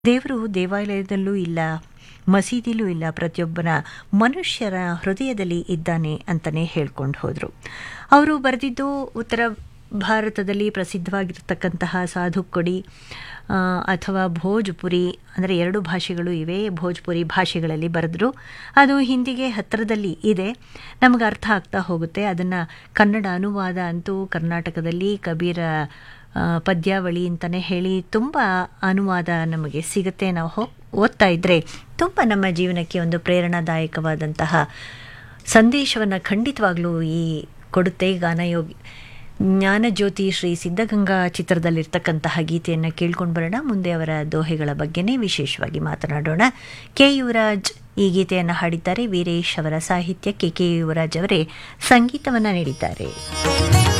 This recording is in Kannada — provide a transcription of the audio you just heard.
ದೇವರು ದೇವಾಲಯದಲ್ಲೂ ಇಲ್ಲ ಮಸೀದಿಲೂ ಇಲ್ಲ ಪ್ರತಿಯೊಬ್ಬನ ಮನುಷ್ಯರ ಹೃದಯದಲ್ಲಿ ಇದ್ದಾನೆ ಅಂತಲೇ ಹೇಳ್ಕೊಂಡು ಹೋದರು ಅವರು ಬರೆದಿದ್ದು ಉತ್ತರ ಭಾರತದಲ್ಲಿ ಪ್ರಸಿದ್ಧವಾಗಿರ್ತಕ್ಕಂತಹ ಸಾಧುಕೊಡಿ ಆ, ಅಥವಾ ಭೋಜ್ಪುರಿ ಅಂದರೆ ಎರಡು ಭಾಷೆಗಳು ಇವೆ ಭೋಜ್ಪುರಿ ಭಾಷೆಗಳಲ್ಲಿ ಬರೆದ್ರು ಅದು ಹಿಂದಿಗೆ ಹತ್ತಿರದಲ್ಲಿ ಇದೆ ನಮಗೆ ಅರ್ಥ ಆಗ್ತಾ ಹೋಗುತ್ತೆ ಅದನ್ನು ಕನ್ನಡ ಅನುವಾದ ಅಂತೂ ಕರ್ನಾಟಕದಲ್ಲಿ ಕಬೀರ ಆ, ಪದ್ಯಾವಳಿ ಅಂತಲೇ ಹೇಳಿ ತುಂಬ ಅನುವಾದ ನಮಗೆ ಸಿಗುತ್ತೆ ನಾವು ಹೋ ಓದ್ತಾ ಇದ್ದರೆ ತುಂಬ ನಮ್ಮ ಜೀವನಕ್ಕೆ ಒಂದು ಪ್ರೇರಣಾದಾಯಕವಾದಂತಹ ಸಂದೇಶವನ್ನು ಖಂಡಿತವಾಗ್ಲೂ ಈ ಕೊಡುತ್ತೆ ಗಾನಯೋಗಿ ಜ್ಞಾನಜ್ಯೋತಿ ಶ್ರೀ ಸಿದ್ಧಗಂಗಾ ಚಿತ್ರದಲ್ಲಿರ್ತಕ್ಕಂತಹ ಗೀತೆಯನ್ನು ಕೇಳ್ಕೊಂಡು ಬರೋಣ ಮುಂದೆ ಅವರ ದೋಹೆಗಳ ಬಗ್ಗೆನೇ ವಿಶೇಷವಾಗಿ ಮಾತನಾಡೋಣ ಕೆ ಯುವರಾಜ್ ಈ ಗೀತೆಯನ್ನು ಹಾಡಿದ್ದಾರೆ ವೀರೇಶ್ ಅವರ ಸಾಹಿತ್ಯಕ್ಕೆ ಕೆ ಯುವರಾಜ್ ಅವರೇ ಸಂಗೀತವನ್ನು ನೀಡಿದ್ದಾರೆ